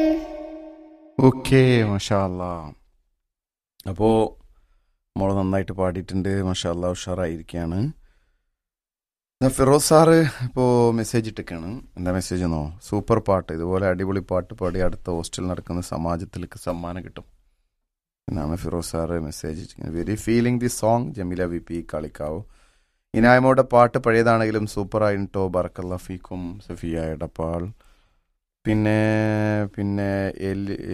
Okay മഷാല്ല അപ്പോൾ മോള് നന്നായിട്ട് പാടിയിട്ടുണ്ട് മഷാല്ല ഉഷാറായിരിക്കുകയാണ് ദാ ഫിറോസ് സാറ് ഇപ്പോൾ മെസ്സേജ് ഇട്ടൊക്കെയാണ് എന്താ മെസ്സേജ് എന്നോ സൂപ്പർ പാട്ട് ഇതുപോലെ അടിപൊളി പാട്ട് പാടി അടുത്ത ഹോസ്റ്റലിൽ നടക്കുന്ന സമാജത്തിലേക്ക് സമ്മാനം കിട്ടും എന്നാണ് ഫിറോസ് സാറ് മെസ്സേജ് ഇട്ടിരിക്കുന്നത് very feeling the song Jameela V P Kalikavu ഇനായ്മയുടെ പാട്ട് പഴയതാണെങ്കിലും സൂപ്പറായിട്ടോ ബർക്കല്ല ഫീക്കും സഫിയ എടപ്പാൾ പിന്നെ പിന്നെ എൽ- ഏ,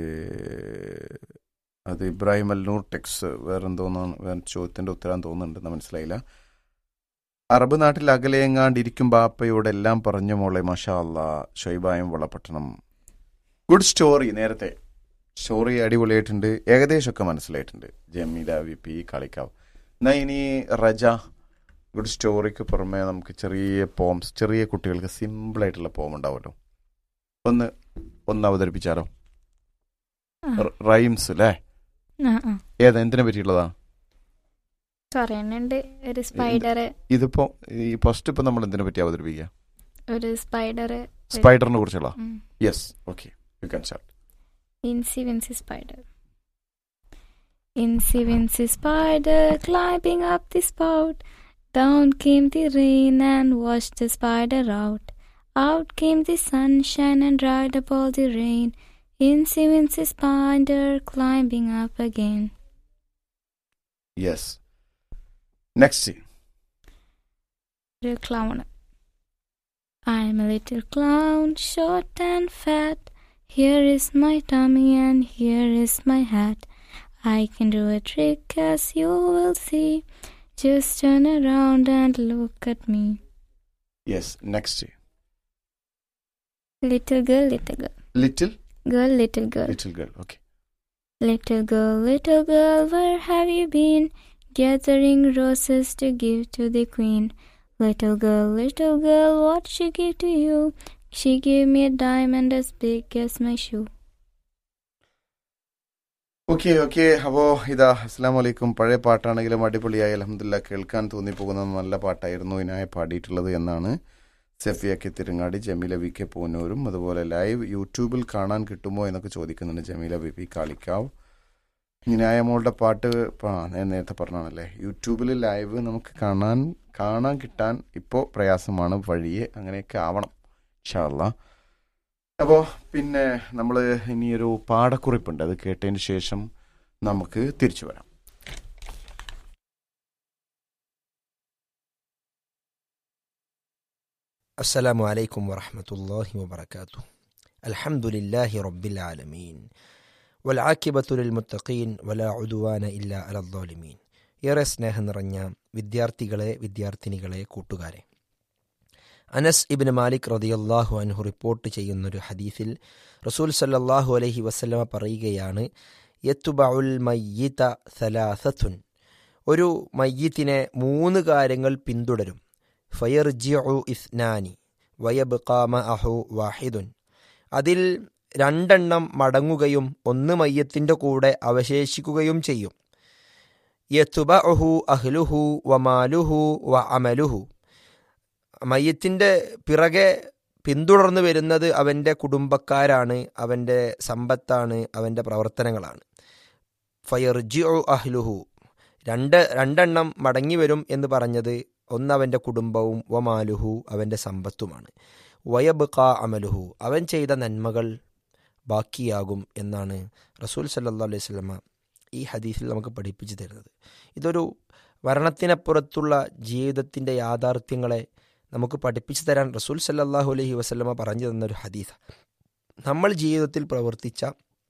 അത് ഇബ്രാഹിം അൽനൂർ ടെക്സ് വേറെന്തോന്നാണ് വേറെ ചോദ്യത്തിന്റെ ഉത്തരം തോന്നുന്നുണ്ടെന്ന് മനസ്സിലായില്ല അറബ് നാട്ടിൽ അകലെയെങ്ങാണ്ടിരിക്കും ബാപ്പയോട് എല്ലാം പറഞ്ഞു മോളെ മഷാ അല്ലാ ഷൊയ്ബായും വളപട്ടണം ഗുഡ് സ്റ്റോറി നേരത്തെ സ്റ്റോറി അടിപൊളിയായിട്ടുണ്ട് ഏകദേശമൊക്കെ മനസ്സിലായിട്ടുണ്ട് ജമീല വി പി കളിക്കാവ് എന്നാ ഇനി റജ ഗുഡ് സ്റ്റോറിക്ക് പുറമെ നമുക്ക് ചെറിയ പോംസ് ചെറിയ കുട്ടികൾക്ക് സിമ്പിൾ ആയിട്ടുള്ള പോം ഉണ്ടാവുമല്ലോ ഒന്ന് ഒന്ന് അവതരിപ്പിച്ചാലോ റ- റൈംസ് അല്ലേ ആ ആ ഏതാ എന്തിനെ പറ്റിയുള്ളതാ പറയുന്നുണ്ട് ഒരു സ്പൈഡർ ഇതിപ്പോ ഈ ഫസ്റ്റ് ഇപ്പൊ നമ്മൾ എന്തിനെ പറ്റി അവതരിപ്പിക്കുക ഒരു സ്പൈഡർ സ്പൈഡറിനെ കുറിച്ചുള്ള yes okay you can start incy wincy spider incy wincy spider climbing up the spout down came the rain and washed the spider out out came the sunshine and dried up all the rain Incy Wincy Spider climbing up again. Yes next little clown. I'm a little clown, short and fat. Here is my tummy and here is my hat. I can do a trick as you will see. Just turn around and look at me. Yes next Little girl, little girl, little girl, little girl. Little girl okay Little girl, little girl, where have you been? Gathering roses to give to the queen. Little girl, little girl, what she give to you? She gave me a diamond as big as my shoe. Okay okay അപ്പോൾ ഇതാ അസ്സാം വലൈക്കും പഴയ പാട്ടാണെങ്കിലും അടിപൊളിയായി അലഹമില്ല കേൾക്കാൻ തോന്നിപ്പോകുന്ന നല്ല പാട്ടായിരുന്നു ഇതിനായി പാടിയിട്ടുള്ളത് എന്നാണ് Sefiya K Thirungadi Jameela V K പൂനൂരും അതുപോലെ ലൈവ് യൂട്യൂബിൽ കാണാൻ കിട്ടുമോ എന്നൊക്കെ ചോദിക്കുന്നുണ്ട് ജമീല ബി പി കാളിക്കാവ് ഇനായ മോളുടെ പാട്ട് ആ, ഞാൻ നേരത്തെ പറഞ്ഞാണല്ലേ യൂട്യൂബിൽ ലൈവ് നമുക്ക് കാണാൻ കാണാൻ കിട്ടാൻ ഇപ്പോൾ പ്രയാസമാണ് വഴിയെ അങ്ങനെയൊക്കെ ആവണം ഇൻഷാല്ലാ അപ്പോൾ പിന്നെ നമ്മൾ ഇനിയൊരു പാടക്കുറിപ്പുണ്ട് അത് കേട്ടതിന് ശേഷം നമുക്ക് തിരിച്ചു വരാം السلام عليكم ورحمة الله وبركاته الحمد لله رب العالمين والعاقبة للمتقين ولا عدوان إلا على الظالمين ഏറെ സ്നേഹം നിറഞ്ഞ വിദ്യാർത്ഥികളെ വിദ്യാർത്ഥിനികളെ കൂട്ടുകാരെ അനസ് ഇബിന് മാലിക് റതിയല്ലാഹു അൻഹു റിപ്പോർട്ട് ചെയ്യുന്നൊരു ഹദീസിൽ റസൂൽ സല്ലല്ലാഹു അലൈഹി വസല്ലമ പറയുകയാണ് യത്തുബഉൽ മയ്യിത സലാസത്തുൻ ഒരു മയ്യത്തിനെ മൂന്ന് കാര്യങ്ങൾ പിന്തുടരും ഫയർജിഉ ഇസ്നാനി വയബ്ഖാമ അഹു വാഹിദുൻ അതിൽ രണ്ടെണ്ണം മടങ്ങുകയും ഒന്ന് മയ്യത്തിൻ്റെ കൂടെ അവശേഷിക്കുകയും ചെയ്യും യത്തുബഅഹു അഹ്ലുഹു വമാലുഹു വ അമലുഹു മയ്യത്തിൻ്റെ പിറകെ പിന്തുടർന്നു വരുന്നത് അവൻ്റെ കുടുംബക്കാരാണ് അവൻ്റെ സമ്പത്താണ് അവൻ്റെ പ്രവർത്തനങ്ങളാണ് ഫയർജിഉ അഹ്ലുഹു രണ്ട് രണ്ടെണ്ണം മടങ്ങി വരും എന്ന് പറഞ്ഞത് ഒന്ന് അവൻ്റെ കുടുംബവും വമാലുഹു അവൻ്റെ സമ്പത്തുമാണ് വയബുക അമലുഹു അവൻ ചെയ്ത നന്മകൾ ബാക്കിയാകും എന്നാണ് റസൂൽ സല്ലല്ലാഹു അലൈഹി വസല്ലമ ഈ ഹദീസിൽ നമുക്ക് പഠിപ്പിച്ചു തരുന്നത് ഇതൊരു മരണത്തിനപ്പുറത്തുള്ള ജീവിതത്തിൻ്റെ യാഥാർത്ഥ്യങ്ങളെ നമുക്ക് പഠിപ്പിച്ചു തരാൻ റസൂൽ സല്ലല്ലാഹു അലൈഹി വസല്ലമ പറഞ്ഞു തന്നൊരു ഹദീസ് നമ്മൾ ജീവിതത്തിൽ പ്രവർത്തിച്ച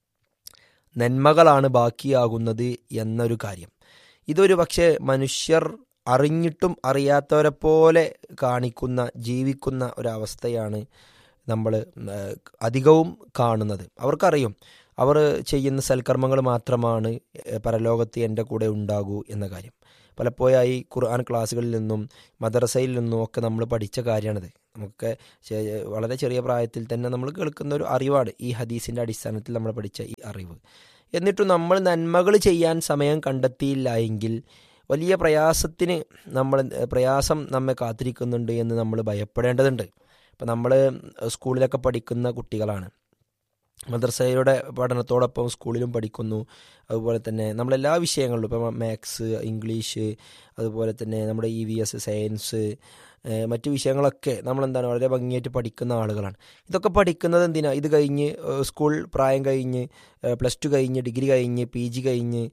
നന്മകളാണ് ബാക്കിയാകുന്നത് എന്നൊരു കാര്യം ഇതൊരു പക്ഷേ മനുഷ്യർ അറിഞ്ഞിട്ടും അറിയാത്തവരെ പോലെ കാണിക്കുന്ന ജീവിക്കുന്ന ഒരവസ്ഥയാണ് നമ്മൾ അധികവും കാണുന്നത് അവർക്കറിയും അവർ ചെയ്യുന്ന സൽക്കർമ്മങ്ങൾ മാത്രമാണ് ഏഹ്, പരലോകത്ത് എൻ്റെ കൂടെ ഉണ്ടാകൂ എന്ന കാര്യം പലപ്പോഴായി ഖുർആൻ ക്ലാസ്സുകളിൽ നിന്നും മദ്രസയിൽ നിന്നും ഒക്കെ നമ്മൾ പഠിച്ച കാര്യമാണിത് നമുക്ക് ചെ- വളരെ ചെറിയ പ്രായത്തിൽ തന്നെ നമ്മൾ കേൾക്കുന്ന ഒരു അറിവാണ് ഈ ഹദീസിൻ്റെ അടിസ്ഥാനത്തിൽ നമ്മൾ പഠിച്ച ഈ അറിവ് എന്നിട്ടും നമ്മൾ നന്മകൾ ചെയ്യാൻ സമയം കണ്ടെത്തിയില്ല എങ്കിൽ വലിയ പ്രയാസത്തിന് നമ്മൾ പ്രയാസം നമ്മെ കാത്തിരിക്കുന്നുണ്ട് എന്ന് നമ്മൾ ഭയപ്പെടേണ്ടതുണ്ട് ഇപ്പം നമ്മൾ സ്കൂളിലൊക്കെ പഠിക്കുന്ന കുട്ടികളാണ് മദ്രസയുടെ പഠനത്തോടൊപ്പം സ്കൂളിലും പഠിക്കുന്നു അതുപോലെ തന്നെ നമ്മളെല്ലാ വിഷയങ്ങളിലും ഇപ്പം മാത്സ് ഇംഗ്ലീഷ് അതുപോലെ തന്നെ നമ്മുടെ ഇ വി എസ് സയൻസ് ഏഹ് മറ്റു വിഷയങ്ങളൊക്കെ നമ്മളെന്താണ് വളരെ ഭംഗിയായിട്ട് പഠിക്കുന്ന ആളുകളാണ് ഇതൊക്കെ പഠിക്കുന്നത് എന്തിനാ ഇത് കഴിഞ്ഞ് ഏഹ് സ്കൂൾ പ്രായം കഴിഞ്ഞ് ഏഹ് പ്ലസ് ടു കഴിഞ്ഞ് ഡിഗ്രി കഴിഞ്ഞ് പി ജി കഴിഞ്ഞ്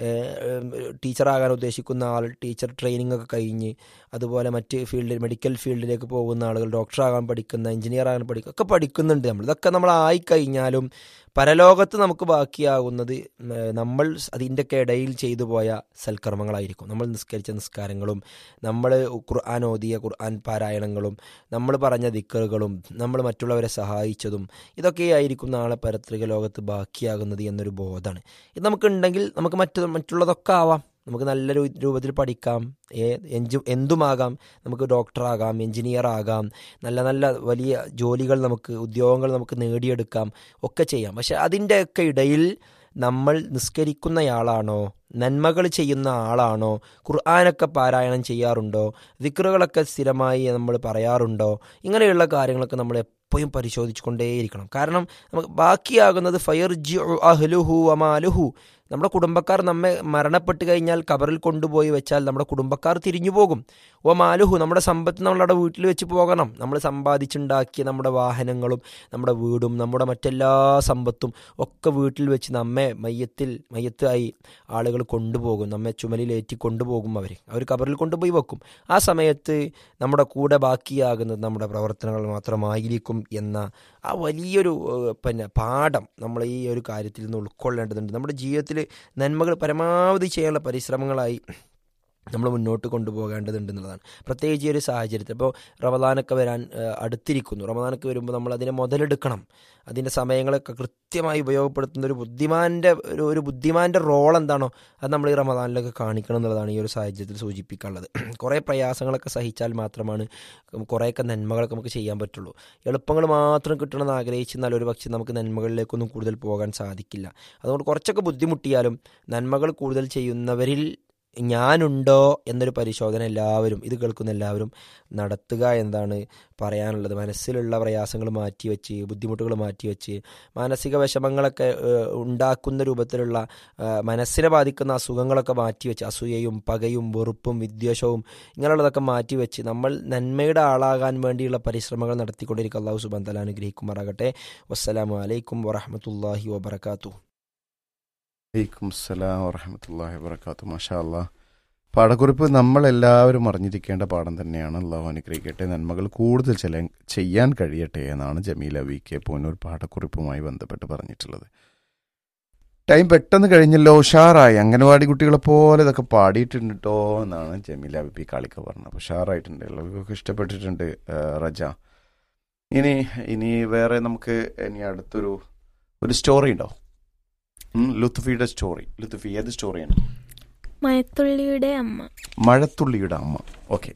ഏഹ് ടീച്ചറാകാൻ ഉദ്ദേശിക്കുന്ന ആൾ ടീച്ചർ ട്രെയിനിങ് ഒക്കെ കഴിഞ്ഞ് അതുപോലെ മറ്റ് ഫീൽഡിൽ മെഡിക്കൽ ഫീൽഡിലേക്ക് പോകുന്ന ആളുകൾ ഡോക്ടറാകാൻ പഠിക്കുന്ന എഞ്ചിനീയർ ആകാൻ പഠിക്കുക ഒക്കെ പഠിക്കുന്നുണ്ട് നമ്മൾ ഇതൊക്കെ നമ്മൾ ആയിക്കഴിഞ്ഞാലും പരലോകത്ത് നമുക്ക് ബാക്കിയാകുന്നത് ഉം, ഏഹ് നമ്മൾ അതിൻ്റെയൊക്കെ ഇടയിൽ ചെയ്തു പോയ സൽക്കർമ്മങ്ങളായിരിക്കും നമ്മൾ നിസ്കരിച്ച നിസ്കാരങ്ങളും നമ്മൾ ഖുർആൻ ഓതിയ ഖുർആൻ പാരായണങ്ങളും നമ്മൾ പറഞ്ഞ ദിക്കറുകളും നമ്മൾ മറ്റുള്ളവരെ സഹായിച്ചതും ഇതൊക്കെയായിരിക്കും നാളെ പരത്രിക ലോകത്ത് ബാക്കിയാകുന്നത് എന്നൊരു ബോധമാണ് ഇത് നമുക്കുണ്ടെങ്കിൽ നമുക്ക് മറ്റു മറ്റുള്ളതൊക്കെ ആവാം നമുക്ക് നല്ല രൂ- രൂപത്തിൽ പഠിക്കാം ഏ- എഞ്ചു എന്തുമാകാം നമുക്ക് ഡോക്ടറാകാം എഞ്ചിനീയർ ആകാം നല്ല നല്ല വലിയ ജോലികൾ നമുക്ക് ഉദ്യോഗങ്ങൾ നമുക്ക് നേടിയെടുക്കാം ഒക്കെ ചെയ്യാം പക്ഷെ അതിൻ്റെയൊക്കെ ഇടയിൽ നമ്മൾ നിസ്കരിക്കുന്നയാളാണോ നന്മകൾ ചെയ്യുന്ന ആളാണോ ഖുർആാനൊക്കെ പാരായണം ചെയ്യാറുണ്ടോ ദിക്റുകളൊക്കെ സ്ഥിരമായി നമ്മൾ പറയാറുണ്ടോ ഇങ്ങനെയുള്ള കാര്യങ്ങളൊക്കെ നമ്മൾ എപ്പോഴും പരിശോധിച്ചുകൊണ്ടേയിരിക്കണം കാരണം നമുക്ക് ബാക്കിയാകുന്നത് ഫയർ ജി അഹ്ലുഹു അമാലുഹു നമ്മുടെ കുടുംബക്കാർ നമ്മെ മരണപ്പെട്ട് കഴിഞ്ഞാൽ കബറിൽ കൊണ്ടുപോയി വെച്ചാൽ നമ്മുടെ കുടുംബക്കാർ തിരിഞ്ഞു പോകും ഓ മാലുഹു നമ്മുടെ സമ്പത്ത് നമ്മളുടെ വീട്ടിൽ വെച്ച് പോകണം നമ്മൾ സമ്പാദിച്ചുണ്ടാക്കിയ നമ്മുടെ വാഹനങ്ങളും നമ്മുടെ വീടും നമ്മുടെ മറ്റെല്ലാ സമ്പത്തും ഒക്കെ വീട്ടിൽ വെച്ച് നമ്മെ മയ്യത്തിൽ മയ്യത്തായി ആളുകൾ കൊണ്ടുപോകും നമ്മെ ചുമലിലേറ്റി കൊണ്ടുപോകും അവർ അവർ കബറിൽ കൊണ്ടുപോയി വെക്കും ആ സമയത്ത് നമ്മുടെ കൂടെ ബാക്കിയാകുന്നത് നമ്മുടെ പ്രവർത്തനങ്ങൾ മാത്രമായിരിക്കും എന്ന ആ വലിയൊരു ഏഹ്, പിന്നെ പാഠം നമ്മൾ ഈ ഒരു കാര്യത്തിൽ നിന്ന് ഉൾക്കൊള്ളേണ്ടതുണ്ട് നമ്മുടെ ജീവിതത്തിൽ നന്മകൾ പരമാവധി ചെയ്യാനുള്ള പരിശ്രമങ്ങളായി നമ്മൾ മുന്നോട്ട് കൊണ്ടുപോകേണ്ടതുണ്ട് എന്നുള്ളതാണ് പ്രത്യേകിച്ച് ഈ ഒരു സാഹചര്യത്തിൽ ഇപ്പോൾ റമദാനൊക്കെ വരാൻ ഏഹ്, അടുത്തിരിക്കുന്നു റമദാനൊക്കെ വരുമ്പോൾ നമ്മൾ അതിനെ മുതലെടുക്കണം അതിൻ്റെ സമയങ്ങളൊക്കെ കൃത്യമായി ഉപയോഗപ്പെടുത്തുന്ന ഒരു ബുദ്ധിമാൻ്റെ ഒരു ഒരു ബുദ്ധിമാൻ്റെ റോൾ എന്താണോ അത് നമ്മൾ ഈ റമദാനിലൊക്കെ കാണിക്കണം എന്നുള്ളതാണ് ഈ ഒരു സാഹചര്യത്തിൽ സൂചിപ്പിക്കാനുള്ളത് കുറേ പ്രയാസങ്ങളൊക്കെ സഹിച്ചാൽ മാത്രമാണ് കുറേയൊക്കെ നന്മകളൊക്കെ നമുക്ക് ചെയ്യാൻ പറ്റുള്ളൂ എളുപ്പങ്ങൾ മാത്രം കിട്ടണമെന്ന് ആഗ്രഹിച്ചെന്നാൽ ഒരു പക്ഷേ നമുക്ക് നന്മകളിലേക്കൊന്നും കൂടുതൽ പോകാൻ സാധിക്കില്ല അതുകൊണ്ട് കുറച്ചൊക്കെ ബുദ്ധിമുട്ടിയാലും നന്മകൾ കൂടുതൽ ചെയ്യുന്നവരിൽ ഞാനുണ്ടോ എന്നൊരു പരിശോധന എല്ലാവരും ഇത് കേൾക്കുന്ന എല്ലാവരും നടത്തുക എന്താണ് പറയാനുള്ളത് മനസ്സിലുള്ള പ്രയാസങ്ങൾ മാറ്റിവെച്ച് ബുദ്ധിമുട്ടുകൾ മാറ്റിവെച്ച് മാനസിക വിഷമങ്ങളൊക്കെ ഏഹ്, ഉണ്ടാക്കുന്ന രൂപത്തിലുള്ള ഏഹ്, മനസ്സിനെ ബാധിക്കുന്ന അസുഖങ്ങളൊക്കെ മാറ്റിവെച്ച് അസൂയയും പകയും വെറുപ്പും വിദ്വേഷവും ഇങ്ങനെയുള്ളതൊക്കെ മാറ്റിവെച്ച് നമ്മൾ നന്മയുടെ ആളാകാൻ വേണ്ടിയുള്ള പരിശ്രമങ്ങൾ നടത്തിക്കൊണ്ടിരിക്കുക അള്ളാഹു സുബാൻ തല അനുഗ്രഹിക്കുമാറാകട്ടെ വസ്സലാമു അലൈക്കും വറഹമത്തല്ലാഹി വബർക്കാത്തു വലൈക്കും സലാം വറഹമത്തല്ലാഹി വബർക്കാത്തു മാഷാ അല്ലാ പാഠക്കുറിപ്പ് നമ്മൾ എല്ലാവരും അറിഞ്ഞിരിക്കേണ്ട പാഠം തന്നെയാണ് അള്ളാഹു അനുഗ്രഹിക്കട്ടെ നന്മകൾ കൂടുതൽ ചില ചെയ്യാൻ കഴിയട്ടെ എന്നാണ് ജമീല വി കെ പൂനൂർ പാഠക്കുറിപ്പുമായി ബന്ധപ്പെട്ട് പറഞ്ഞിട്ടുള്ളത് ടൈം പെട്ടെന്ന് കഴിഞ്ഞല്ലോ ഉഷാറായി അംഗനവാടി കുട്ടികളെ പോലെ ഇതൊക്കെ പാടിയിട്ടുണ്ട് കേട്ടോ എന്നാണ് ജമീല വി പി കാളിക്ക പറഞ്ഞത് അപ്പോൾ ഉഷാറായിട്ടുണ്ട് എല്ലാവർക്കൊക്കെ ഇഷ്ടപ്പെട്ടിട്ടുണ്ട് ആ, റജ ഇനി ഇനി വേറെ നമുക്ക് ഇനി അടുത്തൊരു ഒരു സ്റ്റോറി ഉണ്ടോ ഉം, ലുത്ഫിയുടെ സ്റ്റോറി ലുത്ഫി ഏത് സ്റ്റോറിയാണ് മയത്തുള്ളിയുടെ അമ്മ മഴത്തുള്ളിയുടെ അമ്മ ഓക്കെ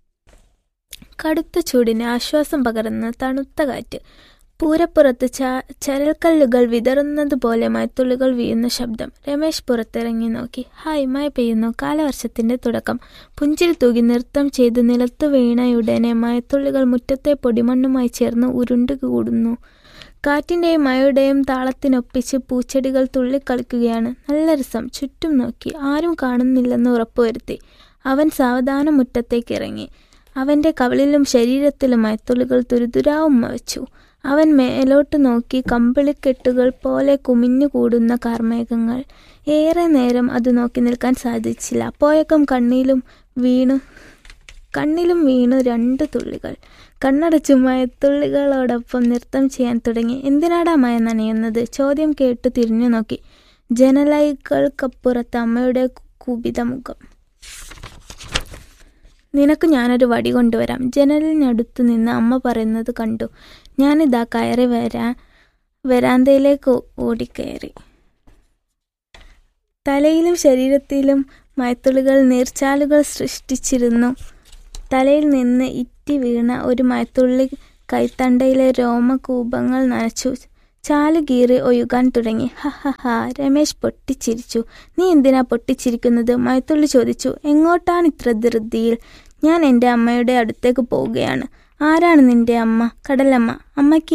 കടുത്ത ചൂടിന് ആശ്വാസം പകർന്ന തണുത്ത കാറ്റ് പൂരപ്പുറത്ത് ച ചരൽക്കല്ലുകൾ വിതറുന്നതുപോലെ മയത്തുള്ളികൾ വീഴുന്ന ശബ്ദം രമേശ് പുറത്തിറങ്ങി നോക്കി ഹായ് മഴ പെയ്യുന്നു കാലവർഷത്തിന്റെ തുടക്കം പുഞ്ചിരി തൂകി നൃത്തം ചെയ്ത് നിലത്തു വീണയുടനെ മയത്തുള്ളികൾ മുറ്റത്തെ പൊടിമണ്ണുമായി ചേർന്ന് ഉരുണ്ടു കൂടുന്നു കാറ്റിന്റെയും മഴയുടെയും താളത്തിനൊപ്പിച്ച് പൂച്ചെടികൾ തുള്ളിക്കളിക്കുകയാണ് നല്ല രസം ചുറ്റും നോക്കി ആരും കാണുന്നില്ലെന്ന് ഉറപ്പുവരുത്തി അവൻ സാവധാനം മുറ്റത്തേക്ക് ഇറങ്ങി അവന്റെ കവിളിലും ശരീരത്തിലും മയത്തുള്ളികൾ തുരുതുരാവും വെച്ചു അവൻ മേലോട്ട് നോക്കി കമ്പിളിക്കെട്ടുകൾ പോലെ കുമിഞ്ഞുകൂടുന്ന കാർമേഘങ്ങൾ ഏറെ നേരം അത് നോക്കി നിൽക്കാൻ സാധിച്ചില്ല അപ്പോഴേക്കും കണ്ണിലും വീണു കണ്ണിലും വീണു രണ്ട് തുള്ളികൾ കണ്ണടച്ചു മയത്തുള്ളികളോടൊപ്പം നൃത്തം ചെയ്യാൻ തുടങ്ങി എന്തിനാടാ മയ നനയുന്നത് ചോദ്യം കേട്ടു തിരിഞ്ഞു നോക്കി ജനലൈകൾക്കപ്പുറത്ത് അമ്മയുടെ കുപിത മുഖം നിനക്ക് ഞാനൊരു വടി കൊണ്ടുവരാം ജനലിനടുത്തു നിന്ന് അമ്മ പറയുന്നത് കണ്ടു ഞാനിതാ കയറി വരാൻ വരാന്തയിലേക്ക് ഓടിക്കയറി തലയിലും ശരീരത്തിലും മയത്തുള്ളികൾ നീർച്ചാലുകൾ സൃഷ്ടിച്ചിരുന്നു തലയിൽ നിന്ന് ഇറ്റി വീണ ഒരു മയത്തുള്ളി കൈത്തണ്ടയിലെ രോമകൂപങ്ങൾ നനച്ചു ചാല് കീറി ഒഴുകാൻ തുടങ്ങി ഹ ഹ ഹ രമേശ് പൊട്ടിച്ചിരിച്ചു നീ എന്തിനാ പൊട്ടിച്ചിരിക്കുന്നത് മയത്തുള്ളി ചോദിച്ചു എങ്ങോട്ടാണ് ഇത്ര ധൃതിയിൽ ഞാൻ എൻ്റെ അമ്മയുടെ അടുത്തേക്ക് പോവുകയാണ് ആരാണ് നിന്റെ അമ്മ കടലമ്മ അമ്മയ്ക്ക്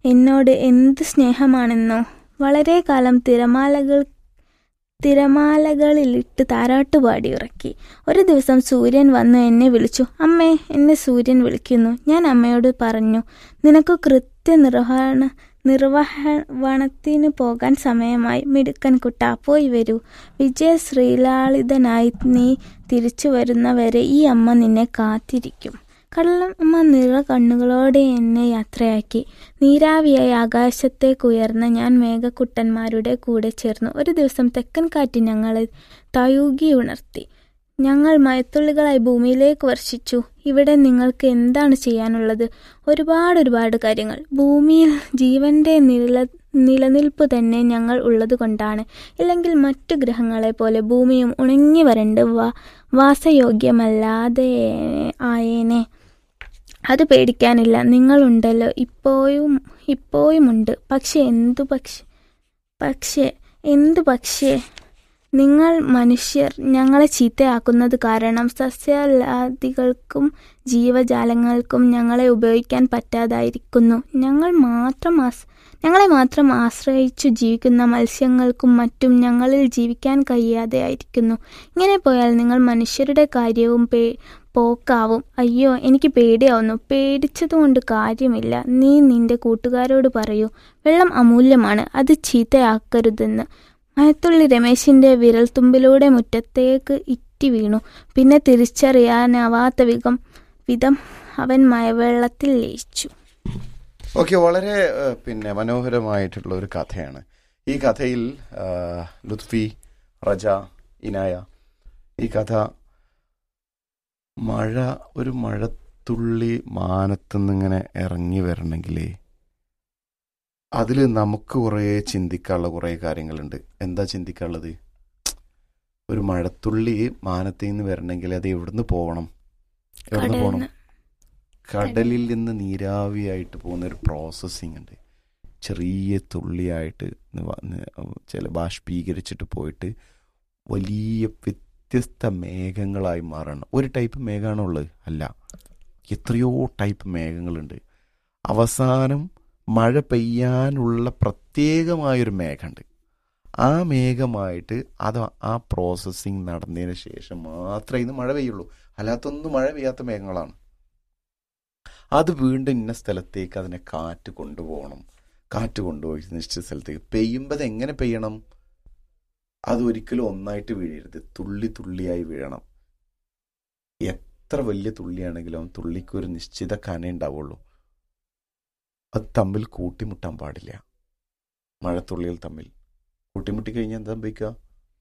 എന്നോട് എന്ത് സ്നേഹമാണെന്നോ വളരെ കാലം തിരമാലകൾ തിരമാലകളിലിട്ട് താരാട്ടുപാടി ഇറക്കി ഒരു ദിവസം സൂര്യൻ വന്ന് എന്നെ വിളിച്ചു അമ്മേ എന്നെ സൂര്യൻ വിളിക്കുന്നു ഞാൻ അമ്മയോട് പറഞ്ഞു നിനക്ക് കൃത്യ നിർവഹണ നിർവഹണത്തിന് പോകാൻ സമയമായി മിടുക്കൻ കുട്ട പോയി വരൂ വിജയ ശ്രീലാളിതനായി നീ തിരിച്ചു വരുന്നവരെ ഈ അമ്മ നിന്നെ കാത്തിരിക്കും കടലമ്മ നിറ കണ്ണുകളോടെ എന്നെ യാത്രയാക്കി നീരാവിയായി ആകാശത്തേക്കുയർന്ന ഞാൻ മേഘക്കുട്ടന്മാരുടെ കൂടെ ചേർന്നു ഒരു ദിവസം തെക്കൻ കാറ്റ് ഞങ്ങളെ തയൂകി ഉണർത്തി ഞങ്ങൾ മയത്തുള്ളികളായി ഭൂമിയിലേക്ക് വർഷിച്ചു ഇവിടെ നിങ്ങൾക്ക് എന്താണ് ചെയ്യാനുള്ളത് ഒരുപാട് ഒരുപാട് കാര്യങ്ങൾ ഭൂമിയിൽ ജീവന്റെ നില നിലനിൽപ്പ് തന്നെ ഞങ്ങൾ ഉള്ളതുകൊണ്ടാണ് ഇല്ലെങ്കിൽ മറ്റു ഗ്രഹങ്ങളെ പോലെ ഭൂമിയും ഉണങ്ങി വരണ്ട് വാ വാസയോഗ്യമല്ലാതെ ആയേനെ അത് പേടിക്കാനില്ല നിങ്ങളുണ്ടല്ലോ ഇപ്പോഴും ഇപ്പോഴുമുണ്ട് പക്ഷെ എന്തു പക്ഷെ പക്ഷേ എന്തു പക്ഷേ നിങ്ങൾ മനുഷ്യർ ഞങ്ങളെ ചീത്തയാക്കുന്നത് കാരണം സസ്യലാദികൾക്കും ജീവജാലങ്ങൾക്കും ഞങ്ങളെ ഉപയോഗിക്കാൻ പറ്റാതായിരിക്കുന്നു ഞങ്ങൾ മാത്രം ആസ് ഞങ്ങളെ മാത്രം ആശ്രയിച്ചു ജീവിക്കുന്ന മത്സ്യങ്ങൾക്കും മറ്റും ഞങ്ങളിൽ ജീവിക്കാൻ കഴിയാതെ ആയിരിക്കുന്നു ഇങ്ങനെ പോയാൽ നിങ്ങൾ മനുഷ്യരുടെ കാര്യവും പേ പോക്കാവും അയ്യോ എനിക്ക് പേടിയാവുന്നു പേടിച്ചതുകൊണ്ട് കാര്യമില്ല നീ നിന്റെ കൂട്ടുകാരോട് പറയൂ വെള്ളം അമൂല്യമാണ് അത് ചീത്തയാക്കരുതെന്ന് മയത്തുള്ളി രമേശിന്റെ വിരൽത്തുമ്പിലൂടെ മുറ്റത്തേക്ക് ഇറ്റി വീണു പിന്നെ തിരിച്ചറിയാനാവാത്ത വിധം വിധം അവൻ മഴവെള്ളത്തിൽ ലയിച്ചു ഓക്കെ വളരെ ഏഹ്, പിന്നെ മനോഹരമായിട്ടുള്ള ഒരു കഥയാണ് ഈ കഥയിൽ ആഹ്, ലുത്ഫി റജ ഇനായ ഈ കഥ മഴ ഒരു മഴത്തുള്ളി മാനത്തുനിന്നിങ്ങനെ ഇറങ്ങി വരണമെങ്കിൽ അതിൽ നമുക്ക് കുറേ ചിന്തിക്കാനുള്ള കുറേ കാര്യങ്ങളുണ്ട് എന്താ ചിന്തിക്കാനുള്ളത് ഒരു മഴത്തുള്ളി മാനത്തിൽ നിന്ന് വരണമെങ്കിൽ അത് എവിടുന്ന് പോകണം എവിടുന്ന് പോകണം കടലിന് കടലിൽ നിന്ന് നീരാവിയായിട്ട് പോകുന്ന ഒരു പ്രോസസ്സിംഗ് ഉണ്ട് ചെറിയ തുള്ളിയായിട്ട് ന്ന് വ- ന്ന് ചില ബാഷ്പീകരിച്ചിട്ട് പോയിട്ട് വലിയ വ്യത്യസ്ത മേഘങ്ങളായി മാറണം ഒരു ടൈപ്പ് മേഘമാണോ ഉള്ളത് അല്ല എത്രയോ ടൈപ്പ് മേഘങ്ങളുണ്ട് അവസാനം മഴ പെയ്യാനുള്ള പ്രത്യേകമായൊരു മേഘമുണ്ട് ആ മേഘമായിട്ട് അത് ആ പ്രോസസ്സിങ് നടന്നതിന് ശേഷം മാത്രമേ ഇന്ന് മഴ പെയ്യുള്ളൂ അല്ലാത്തൊന്നും മഴ പെയ്യാത്ത മേഘങ്ങളാണ് അത് വീണ്ടും ഇന്ന സ്ഥലത്തേക്ക് അതിനെ കാറ്റ് കൊണ്ടുപോകണം കാറ്റ് കൊണ്ടുപോയി നിശ്ചിത സ്ഥലത്തേക്ക് പെയ്യുമ്പോൾ അത് എങ്ങനെ പെയ്യണം അത് ഒരിക്കലും ഒന്നായിട്ട് വീഴരുത് തുള്ളി തുള്ളിയായി വീഴണം എത്ര വലിയ തുള്ളിയാണെങ്കിലും തുള്ളിക്ക് ഒരു നിശ്ചിത കന ഉണ്ടാവുള്ളൂ അത് തമ്മിൽ കൂട്ടിമുട്ടാൻ പാടില്ല മഴത്തുള്ളികൾ തമ്മിൽ കൂട്ടിമുട്ടി കഴിഞ്ഞാൽ എന്താ സംഭവിക്കുക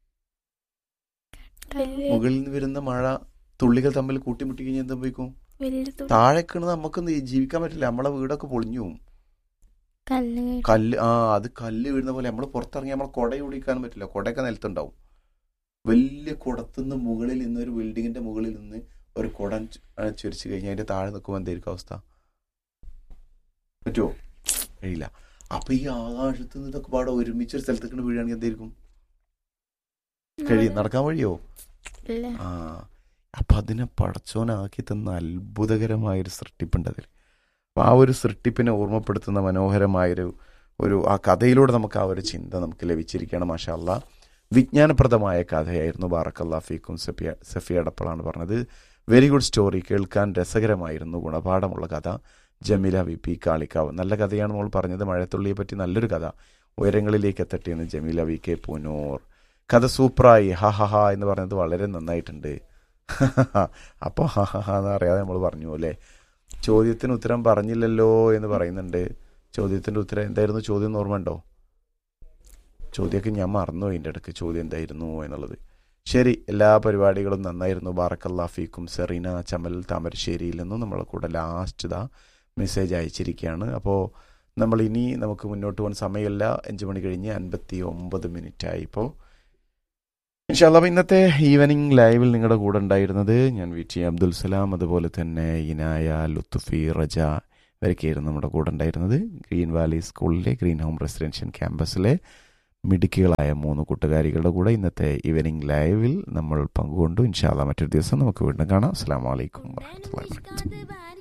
വലിയ- മുകളിൽ നിന്ന് വരുന്ന മഴ തുള്ളികൾ തമ്മിൽ കൂട്ടിമുട്ടി കഴിഞ്ഞാൽ എന്താ സംഭവിക്കും വലിയ തുള്ളി താഴേക്കണ് നമുക്കൊന്നും ജീവിക്കാൻ പറ്റില്ല നമ്മളെ വീടൊക്കെ പൊളിഞ്ഞു പോകും കല്ല് കേട്ട് കല്ല് ആ അത് കല്ല് വീഴുന്ന പോലെ നമ്മൾ പുറത്തിറങ്ങി നമ്മൾ കുട ഓടിക്കാൻ പറ്റില്ല കുടയൊക്കെ നിലത്തുണ്ടാവും വലിയ കുടത്തുനിന്ന് മുകളിൽ നിന്ന് ഒരു ബിൽഡിങ്ങിന്റെ മുകളിൽ നിന്ന് ഒരു കുടം ചു- ആ, ചുരിച്ചു കഴിഞ്ഞാൽ അതിന്റെ താഴെ നിൽക്കുമ്പോൾ എന്തായിരിക്കും അവസ്ഥ പറ്റുമോ കഴിയില്ല അപ്പൊ ഈ ആകാശത്ത് നിന്ന് ഇതൊക്കെ പാടെ ഒരുമിച്ച് ഒരു സ്ഥലത്തേക്ക് വീഴുകയാണെങ്കിൽ എന്തായിരിക്കും കഴിയും നടക്കാൻ വഴിയോ ഇല്ല. ആ അപ്പൊ അതിനെ പടച്ചോനാക്കി തന്ന അത്ഭുതകരമായൊരു സൃഷ്ടിപ്പുണ്ട് അതിൽ അപ്പൊ ആ ഒരു സൃഷ്ടിപ്പിനെ ഓർമ്മപ്പെടുത്തുന്ന മനോഹരമായൊരു ഒരു ആ കഥയിലൂടെ നമുക്ക് ആ ഒരു ചിന്ത നമുക്ക് ലഭിച്ചിരിക്കണം മാഷാ അല്ലാ വിജ്ഞാനപ്രദമായ കഥയായിരുന്നു ബാറക്കല്ലാ ഫീക്കും സഫിയ സഫിയ അടപ്പളാണ് പറഞ്ഞത് വെരി ഗുഡ് സ്റ്റോറി കേൾക്കാൻ രസകരമായിരുന്നു ഗുണപാഠമുള്ള കഥ ജമീല വി പി കാളിക്കാവ് നല്ല കഥയാണ് നമ്മൾ പറഞ്ഞത് മഴത്തുള്ളിയെ പറ്റി നല്ലൊരു കഥ ഉയരങ്ങളിലേക്ക് എത്തട്ടെ എന്ന് ജമീല വി കെ പൂനൂർ കഥ സൂപ്പറായി ഹ ഹ ഹ എന്ന് പറഞ്ഞത് വളരെ നന്നായിട്ടുണ്ട് അപ്പോൾ ഹ ഹ ഹ എന്ന് അറിയാതെ നമ്മൾ പറഞ്ഞു അല്ലേ ചോദ്യത്തിന് ഉത്തരം പറഞ്ഞില്ലല്ലോ എന്ന് പറയുന്നുണ്ട് ചോദ്യത്തിന്റെ ഉത്തരം എന്തായിരുന്നു ചോദ്യം എന്ന് ഓർമ്മ ഉണ്ടോ ചോദ്യമൊക്കെ ഞാൻ മറന്നു അതിൻ്റെ ഇടയ്ക്ക് ചോദ്യം എന്തായിരുന്നു എന്നുള്ളത് ശരി എല്ലാ പരിപാടികളും നന്നായിരുന്നു ബാറക്കല്ലാഫിക്കും സെറീന ചമൽ താമരശ്ശേരിയിൽ നിന്നും നമ്മളെ കൂടെ ലാസ്റ്റ് ദാ മെസ്സേജ് അയച്ചിരിക്കുകയാണ് അപ്പോൾ നമ്മൾ ഇനി നമുക്ക് മുന്നോട്ട് പോകാൻ സമയമില്ല അഞ്ച് മണി കഴിഞ്ഞ് അൻപത്തി ഒമ്പത് മിനിറ്റ് ആയി ഇപ്പോൾ ഇൻഷാല്ല അപ്പോൾ ഇന്നത്തെ ഈവനിങ് ലൈവിൽ നിങ്ങളുടെ കൂടെ ഉണ്ടായിരുന്നത് ഞാൻ വി ടി അബ്ദുൽ സലാം അതുപോലെ തന്നെ ഇനായ ലുത്തുഫി റജ ഇവരൊക്കെയായിരുന്നു നമ്മുടെ കൂടെ ഉണ്ടായിരുന്നത് ഗ്രീൻ വാലി സ്കൂളിലെ ഗ്രീൻ ഹോം റെസിഡൻഷ്യൽ ക്യാമ്പസിലെ മിടുക്കികളായ മൂന്ന് കൂട്ടുകാരികളുടെ കൂടെ ഇന്നത്തെ ഈവനിങ് ലൈവിൽ നമ്മൾ പങ്കുകൊണ്ടു ഇൻഷാല്ല മറ്റൊരു ദിവസം നമുക്ക് വീണ്ടും കാണാം അസ്സാം വലൈക്കും വാഹമത്തല്ലാ വാബർക്കാത്തു കാത് വാന